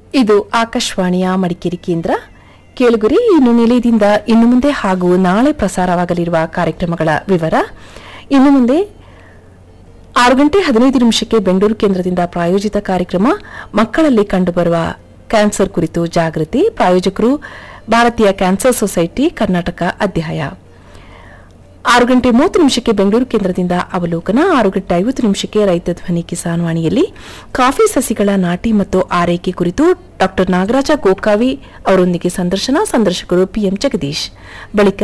ಇದು ಆಕಾಶವಾಣಿಯ ಮಡಿಕೇರಿ ಕೇಂದ್ರ ಕೇಳುಗರಿ ಇನ್ನು ನಿಲಯದಿಂದ ಇನ್ನು ಮುಂದೆ ಹಾಗೂ ನಾಳೆ ಪ್ರಸಾರವಾಗಲಿರುವ ಕಾರ್ಯಕ್ರಮಗಳ ವಿವರ ಇನ್ನು ಮುಂದೆ ಆರು ಗಂಟೆ ಹದಿನೈದು ನಿಮಿಷಕ್ಕೆ ಬೆಂಗಳೂರು ಕೇಂದ್ರದಿಂದ ಪ್ರಾಯೋಜಿತ ಕಾರ್ಯಕ್ರಮ ಮಕ್ಕಳಲ್ಲಿ ಕಂಡುಬರುವ ಕ್ಯಾನ್ಸರ್ ಕುರಿತು ಜಾಗೃತಿ ಪ್ರಾಯೋಜಕರು ಭಾರತೀಯ ಕ್ಯಾನ್ಸರ್ ಸೊಸೈಟಿ ಕರ್ನಾಟಕ ಅಧ್ಯಾಯ ಆರು ಗಂಟೆ ಮೂವತ್ತು ನಿಮಿಷಕ್ಕೆ ಬೆಂಗಳೂರು ಕೇಂದ್ರದಿಂದ ಅವಲೋಕನ ಆರು ಗಂಟೆ ಐವತ್ತು ನಿಮಿಷಕ್ಕೆ ರೈತ ಧ್ವನಿ ಕಿಸಾನ್ ವಾಣಿಯಲ್ಲಿ ಕಾಫಿ ಸಸಿಗಳ ನಾಟಿ ಮತ್ತು ಆರೈಕೆ ಕುರಿತು ಡಾಕ್ಟರ್ ನಾಗರಾಜ ಗೋಕಾವಿ ಅವರೊಂದಿಗೆ ಸಂದರ್ಶನ ಸಂದರ್ಶಕರು ಪಿಎಂ ಜಗದೀಶ್ ಬಳಿಕ